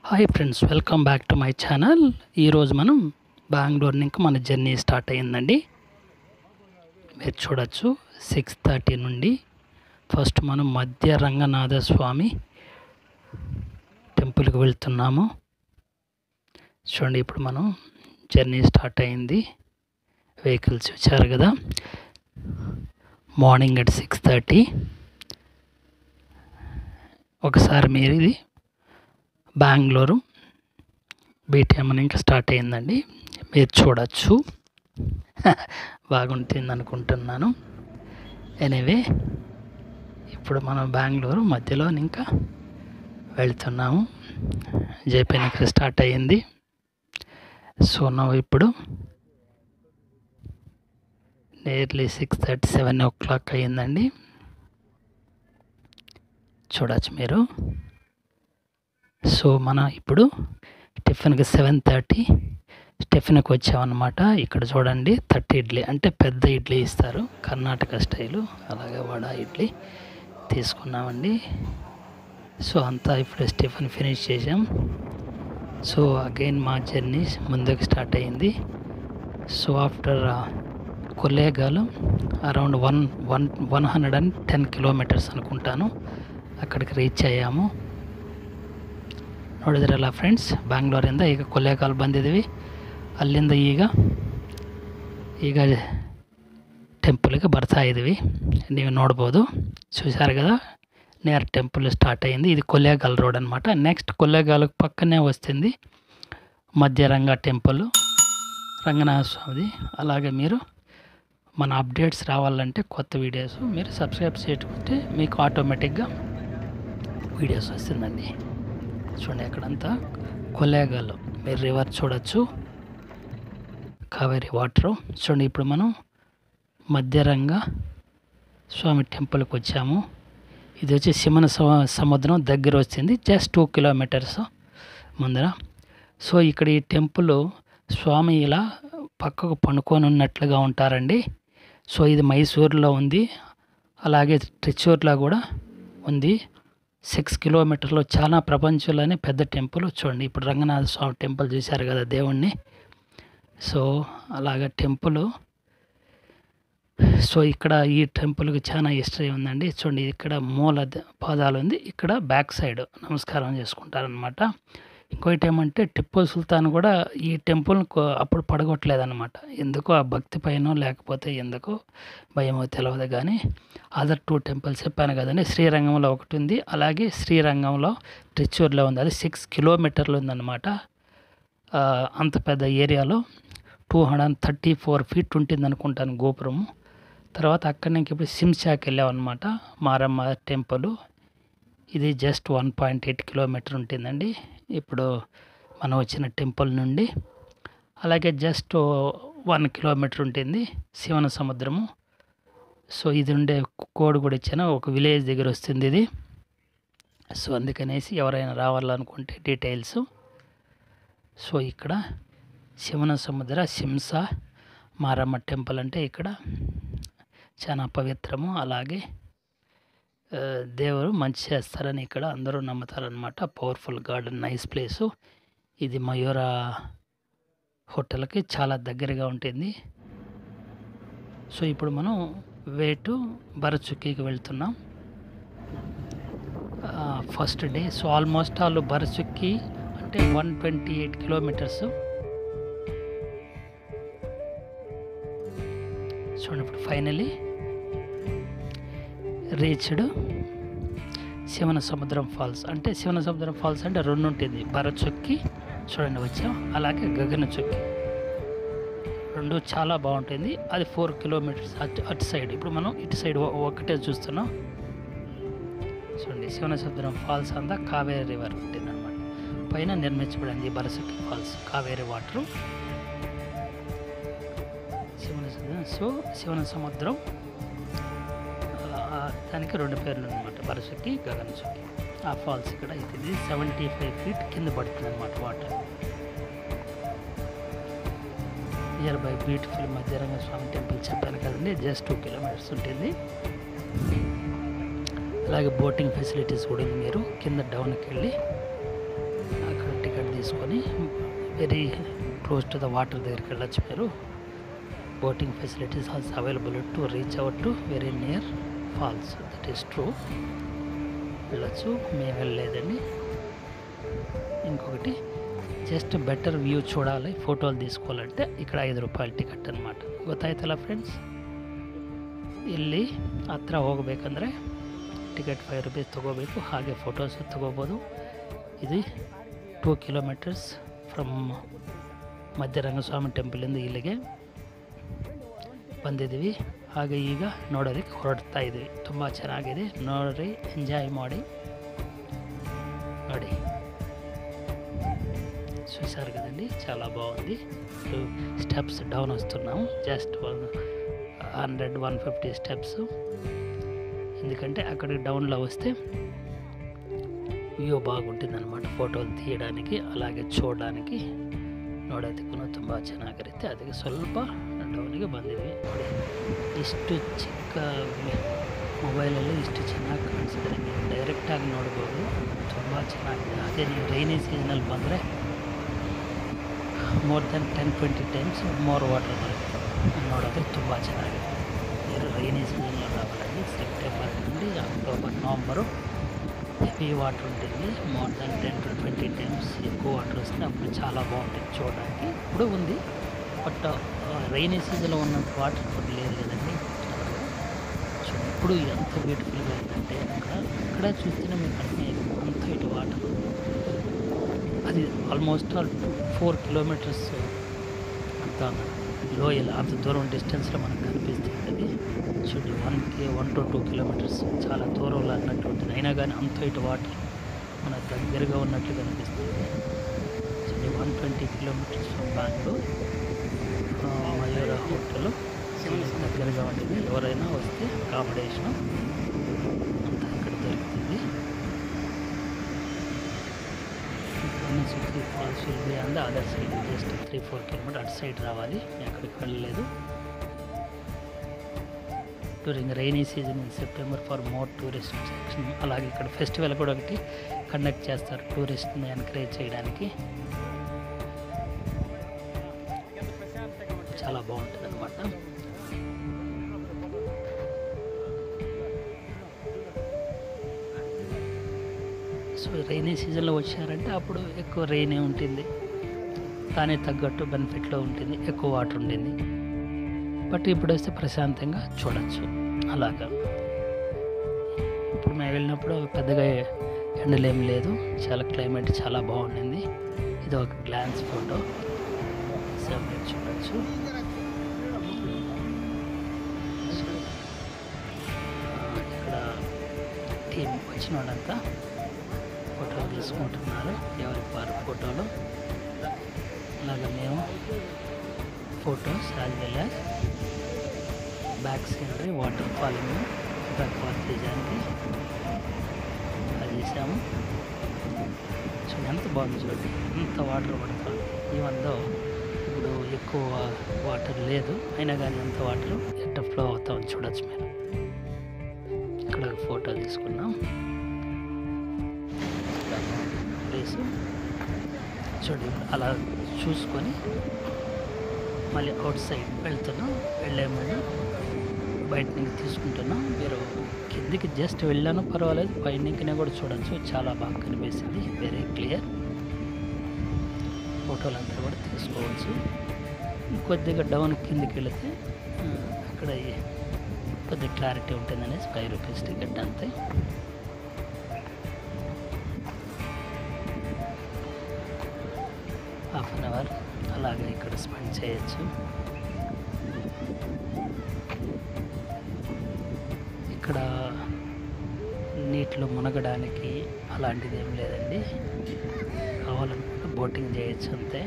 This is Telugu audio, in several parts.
hi friends welcome back to my channel ఈరోజు మనం బెంగళూరు నుంచి మన జర్నీ స్టార్ట్ అయ్యిందండి మీరు చూడొచ్చు సిక్స్ థర్టీ నుండి ఫస్ట్ మనం మధ్య రంగనాథ స్వామి టెంపుల్కి వెళ్తున్నాము చూడండి ఇప్పుడు మనం జర్నీ స్టార్ట్ అయింది వెహికల్స్ వచ్చారు కదా మార్నింగ్ అట్ సిక్స్ థర్టీ ఒకసారి మీరు ఇది బెంగళూరు బీటీఎం అని ఇంకా స్టార్ట్ అయిందండి మీరు చూడొచ్చు బాగుంటుంది అనుకుంటున్నాను ఎనీవే ఇప్పుడు మనం బెంగళూరు మధ్యలో ఇంకా వెళ్తున్నాము జైపేన్ ఇక్కడ స్టార్ట్ అయ్యింది సో నా ఇప్పుడు nearly six thirty seven o'clock అయ్యిందండి చూడొచ్చు మీరు సో మనం ఇప్పుడు టిఫిన్కి సెవెన్ థర్టీ టిఫిన్కి వచ్చామన్నమాట ఇక్కడ చూడండి థర్టీ ఇడ్లీ అంటే పెద్ద ఇడ్లీ ఇస్తారు కర్ణాటక స్టైలు అలాగే వడ ఇడ్లీ తీసుకున్నామండి సో అంతా ఇప్పుడు టిఫిన్ ఫినిష్ చేసాం సో అగైన్ మా జర్నీ ముందుకు స్టార్ట్ అయింది so after Kollegal around one one one hundred and ten kilometres అనుకుంటాను ಅಕ್ಕಡಿಗೆ ರೀಚ್ ಅಯ್ಯಾಮು ನೋಡಿದ್ರಲ್ಲ ಫ್ರೆಂಡ್ಸ್ ಬ್ಯಾಂಗ್ಳೂರಿಂದ ಈಗ ಕೊಲೆಗಾಲ್ ಬಂದಿದ್ದೀವಿ ಅಲ್ಲಿಂದ ಈಗ ಈಗ టెంపుల్కి ಬರ್ತಾ ఇದ್ದೀವಿ ನೀವು ನೋಡ್ಬೋದು చూశారు కదా నియర్ టెంపుల్ స్టార్ట్ అయింది ఇది కొల్లేగాల్ రోడ్ అనమాట నెక్స్ట్ కొల్లేగాల్ పక్కనే వస్తుంది మధ్యరంగ టెంపుల్ రంగనాథ స్వామిది అలాగే మీరు మన అప్డేట్స్ రావాలంటే కొత్త వీడియోస్ మీరు సబ్స్క్రైబ్ చేసుకుంటే మీకు ఆటోమేటిక్గా వీడియోస్ వస్తుందండి చూడండి అక్కడంతా కొల్లేగాలు మీరు రివర్ చూడొచ్చు కావేరి వాటర్ చూడండి ఇప్పుడు మనం మధ్యరంగ స్వామి టెంపుల్కి వచ్చాము ఇది వచ్చి శివన సమ- సముద్రం దగ్గర వచ్చింది జస్ట్ టూ కిలోమీటర్స్ ముందర సో ఇక్కడ ఈ టెంపుల్ స్వామి ఇలా పక్కకు పండుకొని ఉన్నట్లుగా ఉంటారండి సో ఇది మైసూర్లో ఉంది అలాగే ట్రిచూర్లో కూడా ఉంది సిక్స్ కిలోమీటర్లో చాలా ప్రపంచంలోనే పెద్ద టెంపుల్ చూడండి ఇప్పుడు రంగనాథ స్వామి టెంపుల్ చూశారు కదా దేవుణ్ణి సో అలాగ టెంపుల్ సో ఇక్కడ ఈ టెంపుల్కి చాలా హిస్టరీ ఉందండి చూడండి ఇక్కడ మూల ద- పాదాలు ఉంది ఇక్కడ బ్యాక్ సైడ్ నమస్కారం చేసుకుంటారనమాట ఇంకోటి ఏమంటే టిప్పు సుల్తాన్ కూడా ఈ టెంపుల్ అప్పుడు పడగొట్టలేదన్నమాట ఎందుకో ఆ భక్తి పైన లేకపోతే ఎందుకో భయమో తెలియదు కానీ అదర్ టూ టెంపుల్స్ చెప్పాను కదండి శ్రీరంగంలో ఒకటి ఉంది అలాగే శ్రీరంగంలో ట్రిచ్చూర్లో ఉంది అది సిక్స్ కిలోమీటర్లు ఉందన్నమాట ఆ, అంత పెద్ద ఏరియాలో two hundred and thirty four feet ఉంటుంది అనుకుంటాను గోపురము తర్వాత అక్కడి నుంచి ఇప్పుడు సిమ్సాకి వెళ్ళామన్నమాట మారమ్మ టెంపుల్ ఇది just one point eight kilometre ఉంటుందండి ఇప్పుడు మనం వచ్చిన టెంపుల్ నుండి అలాగే జస్ట్ వన్ కిలోమీటర్ ఉంటుంది శివన సముద్రము సో ఇది ఉండే కోడ్ కూడా ఇచ్చిన ఒక విలేజ్ దగ్గర వస్తుంది ఇది సో అందుకనేసి ఎవరైనా రావాలనుకుంటే డీటెయిల్స్ సో ఇక్కడ శివన సముద్ర శింస మారమ్మ టెంపుల్ అంటే ఇక్కడ చాలా పవిత్రము అలాగే ఆ, దేవుడు మంచి చేస్తారని ఇక్కడ అందరూ నమ్ముతారనమాట పవర్ఫుల్ గార్డెన్ నైస్ ప్లేసు ఇది మయూర హోటల్కి చాలా దగ్గరగా ఉంటుంది సో ఇప్పుడు మనం వేటు బరచుక్కికి వెళ్తున్నాం first day so almost all Barachukki అంటే వన్ ట్వంటీ ఎయిట్ కిలోమీటర్స్ చూడండి ఇప్పుడు ఫైనలీ రీచ్డ్ శివన సముద్రం ఫాల్స్ అంటే శివన సముద్రం ఫాల్స్ అంటే రెండు ఉంటుంది భరచొక్కి చూడండి వచ్చాం అలాగే గగన చొక్కి రెండు చాలా బాగుంటుంది అది ఫోర్ కిలోమీటర్స్ అటు అటు సైడ్ ఇప్పుడు మనం ఇటు సైడ్ ఒ- ఒకటే చూస్తున్నాం చూడండి శివన సముద్రం ఫాల్స్ అంతా కావేరి రివర్ ఉంటుంది అనమాట పైన నిర్మించబడింది బరసకి falls Kaveri water Shivanasamudram so శివన సముద్రం ఆ, దానికి రెండు పేర్లు అనమాట బరసకి గగన చుక్కి ఆ ఫాల్స్ ఇక్కడ ఇది సెవెంటీ ఫైవ్ ఫీట్ కింద పడుతుంది అనమాట water near by beautiful Madhyaranga Swamy temple చెప్పాను కదండి జస్ట్ టూ కిలోమీటర్స్ ఉంటుంది అలాగే బోటింగ్ ఫెసిలిటీస్ కూడా ఉంది మీరు కింద డౌన్కి వెళ్ళి అక్కడ తీసుకొని very close to the water దగ్గరికి వెళ్ళొచ్చు మీరు boating facilities also available to reach out to very near falls that is true వెళ్ళొచ్చు మేము వెళ్ళలేదండి ఇంకొకటి జస్ట్ బెటర్ వ్యూ చూడాలి ఫోటోలు తీసుకోవాలంటే ఇక్కడ ಐದು ರೂಪಾಯಿ ಟಿಕೆಟ್ అనమాట ಗೊತ್ತಾಯ್ತಲ್ಲ ಫ್ರೆಂಡ್ಸ್ ಇಲ್ಲಿ ಹತ್ರ ಹೋಗಬೇಕಂದ್ರೆ ಟಿಕೆಟ್ ಫೈವ್ ರುಪೀಸ್ ತೊಗೋಬೇಕು ಹಾಗೆ ಫೋಟೋಸ್ ತೊಗೋಬೋದು ಇದು ಟೂ ಕಿಲೋಮೀಟರ್ಸ್ ಫ್ರಮ್ ಮಧ್ಯರಂಗಸ್ವಾಮಿ ಟೆಂಪಲಿಂದ ಇಲ್ಲಿಗೆ ಬಂದಿದ್ದೀವಿ ಹಾಗೆ ಈಗ ನೋಡೋದಕ್ಕೆ ಹೊರಡ್ತಾ ಇದ್ದೀವಿ ತುಂಬ ಚೆನ್ನಾಗಿದೆ ನೋಡ್ರಿ ಎಂಜಾಯ್ ಮಾಡಿ ನೋಡಿ చూసారు కదండి చాలా బాగుంది ఇప్పుడు స్టెప్స్ డౌన్ వస్తున్నాము just one hundred one fifty steps ఎందుకంటే అక్కడికి డౌన్లో వస్తే వ్యూ బాగుంటుంది అనమాట ಫೋಟೋలు తీయడానికి అలాగే చూడడానికి ನೋಡೋದಕ್ಕೂ ತುಂಬ ಚೆನ್ನಾಗಿರುತ್ತೆ ಅದಕ್ಕೆ ಸ್ವಲ್ಪ ಡೌನಿಗೆ ಬಂದಿದ್ವಿ ನೋಡಿ ಇಷ್ಟು ಚಿಕ್ಕ ಮೊಬೈಲಲ್ಲಿ ಇಷ್ಟು ಚೆನ್ನಾಗಿ ಕಾಣಿಸಿದ್ರೆ ನೀವು ಡೈರೆಕ್ಟಾಗಿ ನೋಡ್ಬೋದು ತುಂಬ ಚೆನ್ನಾಗಿದೆ ಅದೇ ನೀವು ರೈನಿ ಸೀಸನಲ್ಲಿ ಬಂದರೆ more than ten twenty times more water ಬರುತ್ತೆ ನೋಡೋದ್ರೆ ತುಂಬ ಚೆನ್ನಾಗಿದೆ మీరు రైనీ సీజన్లో రావాలండి సెప్టెంబర్ నుండి అక్టోబర్ నవంబరు హెవీ వాటర్ ఉంటుంది more than ten to twenty times ఎక్కువ వాటర్ వస్తుంది అప్పుడు చాలా బాగుంటుంది చూడడానికి ఇప్పుడు ఉంది బట్ రైనీ సీజన్లో ఉన్నంత వాటర్ ఇప్పుడు లేదు కదండి సో ఇప్పుడు ఎంత బ్యూటిఫుల్గా ఉందంటే అక్కడ ఇక్కడ చూస్తేనే మీకు అన్నీ అంత ఇటు వాటర్ అది ఆల్మోస్ట్ ఆల్ ఫోర్ కిలోమీటర్స్ అంత లోయల్ అంత దూరం డిస్టెన్స్లో మనకు కనిపిస్తుంటుంది చూడండి వన్ కి వన్ టు టూ కిలోమీటర్స్ చాలా దూరంలో అన్నట్టు ఉంటుంది అయినా కానీ అంత ఇటు వాటర్ మన దగ్గరగా ఉన్నట్లు కనిపిస్తుంది చూడండి one twenty kilometres from Bengaluru Mayura hotel దగ్గరగా ఉంటుంది ఎవరైనా వస్తే అకామిడేషన్ అంతా ఇక్కడ దొరుకుతుంది three falls will on the other side just three four kilometre అటు సైడ్ రావాలి నేను అక్కడికి వెళ్ళలేదు during rainy season in September for more tourist section అలాగే ఇక్కడ ఫెస్టివల్ కూడా ఒకటి కండక్ట్ చేస్తారు టూరిస్ట్ని ఎంకరేజ్ చేయడానికి చాలా బాగుంటుంది అనమాట సో రైనీ సీజన్లో వచ్చారంటే అప్పుడు ఎక్కువ రైనే ఉంటుంది దానికి తగ్గట్టు బెనిఫిట్లో ఉంటుంది ఎక్కువ వాటర్ ఉండింది బట్ ఇప్పుడు వస్తే ప్రశాంతంగా చూడొచ్చు అలాగా ఇప్పుడు మేము వెళ్ళినప్పుడు పెద్దగా ఎండలేం లేదు చాలా క్లైమేట్ చాలా బాగుండింది ఇది ఒక గ్లాన్స్ ఫోటో సో మీరు చూడొచ్చు ఇక్కడ టీం వచ్చిన వాళ్ళంతా ఫోటోలు తీసుకుంటున్నారు ఎవరికి వారి ఫోటోలు అలాగే మేము photos as well as back scenery water falling back wall తీయడానికి అది చేసాము చూడండి ఎంత బాగుంది చూడండి ఎంత వాటర్ పడుతుంది ఈవెన్ దో ఇప్పుడు ఎక్కువ వాటర్ లేదు అయినా కానీ ఎంత వాటర్ ఎట్ట ఫ్లో అవుతా ఉంది చూడొచ్చు మీరు ఇక్కడ ఒక ఫోటో తీసుకున్నాం ప్లేస్ చూడండి అలా చూసుకొని మళ్ళీ అవుట్ సైడ్ వెళ్తున్నాం వెళ్ళే ముందు బయట నుంచి తీసుకుంటున్నాం మీరు కిందికి జస్ట్ వెళ్ళాను పర్వాలేదు పైన కూడా చూడొచ్చు చాలా బాగా కనిపిస్తుంది వెరీ క్లియర్ ఫోటోలు అంతా కూడా తీసుకోవచ్చు కొద్దిగా డౌన్ కిందికి వెళితే ఆ, అక్కడ ఈ- కొద్దిగా క్లారిటీ ఉంటుందనేసి ఫైవ్ రూపీస్ టికెట్ అంతే హాఫ్ అన్ అవర్ అలాగే ఇక్కడ స్పెండ్ చేయొచ్చు ఇక్కడ నీటిలో మునగడానికి అలాంటిది ఏం లేదండి కావాలనుకుంటే బోటింగ్ చేయొచ్చు అంతే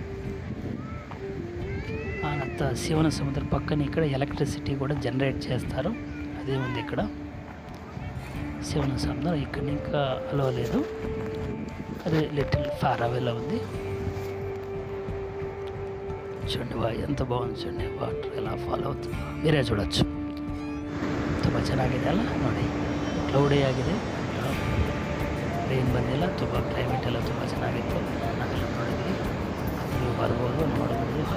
ఆ, అంత శివన సముద్రం పక్కన ఇక్కడ ఎలక్ట్రిసిటీ కూడా జనరేట్ చేస్తారు అదే ఉంది ఇక్కడ శివన సముద్రం ఇక్కడ ఇంకా అలో లేదు అది లిటిల్ ఫార్ అవేలో ఉంది చూడండి వా ఎంత ಬಾಗುಂದು చూడండి ವಾಟರ್ ಎಲ್ಲ ಫಾಲೋ అవుతుంది మీరే చూడొచ్చు ತುಂಬ ಚೆನ್ನಾಗಿದೆ ಅಲ್ಲ ನೋಡಿ ಕ್ಲೌಡಿ ಆಗಿದೆ ರೈನ್ ಬಂದಿಲ್ಲ ತುಂಬ ಕ್ಲೈಮೇಟ್ ಎಲ್ಲ ತುಂಬ ಚೆನ್ನಾಗಿತ್ತು ನಾವೆಲ್ಲ ನೋಡಿ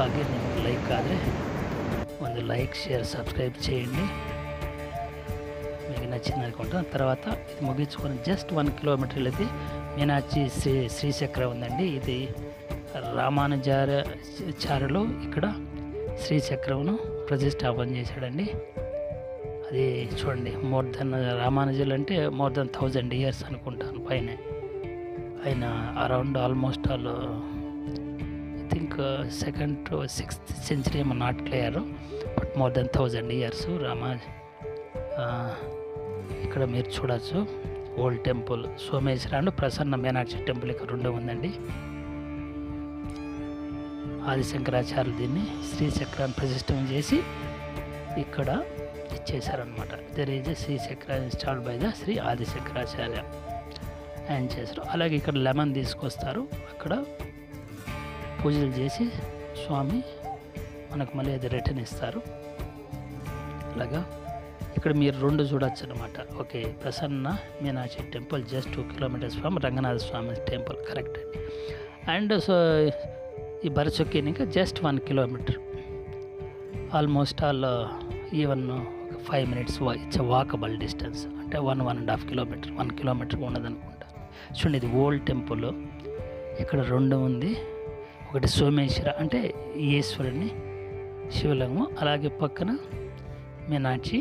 ಹಾಗೆ ನಿಮಗೆ ಲೈಕ್ ಆದರೆ ಒಂದು లైక్ షేర్ సబ్స్క్రైబ్ చేయండి మీకు నచ్చింది అనుకుంటాను తర్వాత ఇది ముగించుకొని జస్ట్ వన్ కిలోమీటర్ వెళితే మీనాక్షి శ్రీ శ్రీచక్ర ఉందండి ఇది రామానుజాచార్యులు ఇక్కడ శ్రీచక్రమును ప్రతిష్టాపన చేశాడండి అది చూడండి మోర్ దెన్ రామానుజులు అంటే మోర్ దెన్ థౌజండ్ ఇయర్స్ అనుకుంటాను పైన ఆయన around almost all I think second to sixth century ఏమో not clear but more than thousand years Rama ఆ, ఇక్కడ మీరు చూడొచ్చు old temple Someshwara and Prasanna Meenakshi temple ఇక్కడ రెండు ఉందండి ఆదిశంకరాచార్యులు దీన్ని శ్రీచక్రాన్ని ప్రతిష్టం చేసి ఇక్కడ ఇచ్చేశారనమాట there is Srichakra installed by the Shri Adishankaracharya ఆయన చేశారు అలాగే ఇక్కడ లెమన్ తీసుకొస్తారు అక్కడ పూజలు చేసి స్వామి మనకు మళ్ళీ అది రిటర్న్ ఇస్తారు అలాగా ఇక్కడ మీరు రెండు చూడొచ్చు అనమాట okay Prasanna Meenakshi temple just two kilometres from Ranganatha Swamy temple correct అండి అండ్ సో ఈ బరచొక్కి ఇంకా just one kilometre almost all even ఒక five minutes it's walkable distance అంటే one one and half kilometre one kilometre ఉండదనుకుంటా చూడండి ఇది ఓల్డ్ టెంపుల్ ఇక్కడ రెండు ఉంది ఒకటి సోమేశ్వర అంటే ఈశ్వరుని శివలింగము అలాగే పక్కన మీనాక్షి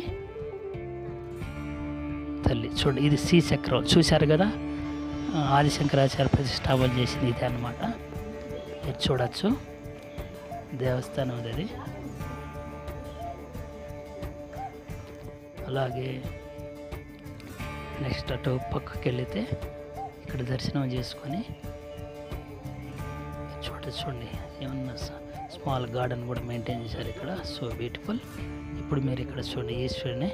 తల్లి చూడండి ఇది శ్రీ చక్రం చూశారు కదా ఆ, ఆదిశంకరాచార్య ప్రతిష్టాపన చేసింది ఇదే అనమాట మీరు చూడొచ్చు దేవస్థానం ఇది అది అలాగే నెక్స్ట్ అటు పక్కకి వెళితే ఇక్కడ దర్శనం చేసుకొని చూడండి చూడండి ఏమన్నా స్మాల్ గార్డెన్ కూడా మెయింటైన్ చేశారు ఇక్కడ సో బ్యూటిఫుల్ ఇప్పుడు మీరు ఇక్కడ చూడండి ఈశ్వరుని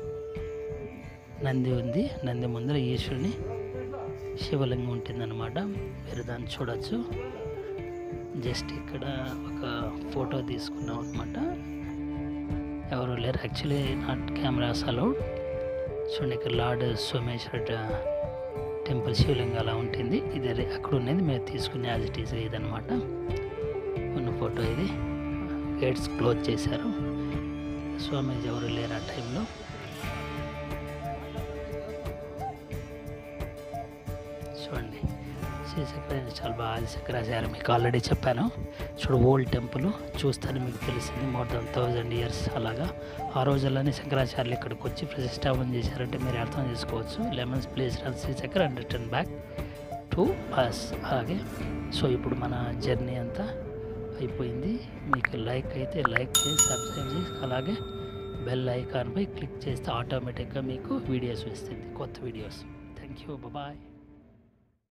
నంది ఉంది నంది ముందర ఈశ్వరుని శివలింగం ఉంటుందన్నమాట మీరు దాన్ని చూడొచ్చు జస్ట్ ఇక్కడ ఒక ఫోటో తీసుకున్నాం అనమాట ఎవరు లేరు యాక్చువల్లీ నాట్ కెమెరాస్ అలౌడ్ చూడండి ఇక్కడ లార్డ్ సోమేశ్వర టెంపుల్ శివలింగం అలా ఉంటుంది ఇది రే- అక్కడ ఉన్నది మేము తీసుకునే యాజ్ ఇట్ ఈస్ ఇదనమాట ఉన్న ఫోటో ఇది గేట్స్ క్లోజ్ చేశారు స్వామీజీ ఎవరు లేరు ఆ టైంలో చూడండి శ్రీశంకర చాలా బాగా ఆదిశంకరాచార్య మీకు ఆల్రెడీ చెప్పాను చూడు ఓల్డ్ టెంపుల్ చూస్తాను మీకు తెలిసింది మోర్ దెన్ థౌజండ్ ఇయర్స్ అలాగా ఆ రోజుల్లోనే శంకరాచార్యులు ఇక్కడికి వచ్చి ప్రతిష్టాపన చేశారంటే మీరు అర్థం చేసుకోవచ్చు lemons place run Srishankar and return back to us అలాగే సో ఇప్పుడు మన జర్నీ అంతా అయిపోయింది మీకు లైక్ అయితే లైక్ చేసి సబ్స్క్రైబ్ చేసి అలాగే బెల్ ఐకాన్పై క్లిక్ చేస్తే ఆటోమేటిక్గా మీకు వీడియోస్ వస్తుంది కొత్త వీడియోస్ థ్యాంక్ యూ బాయ్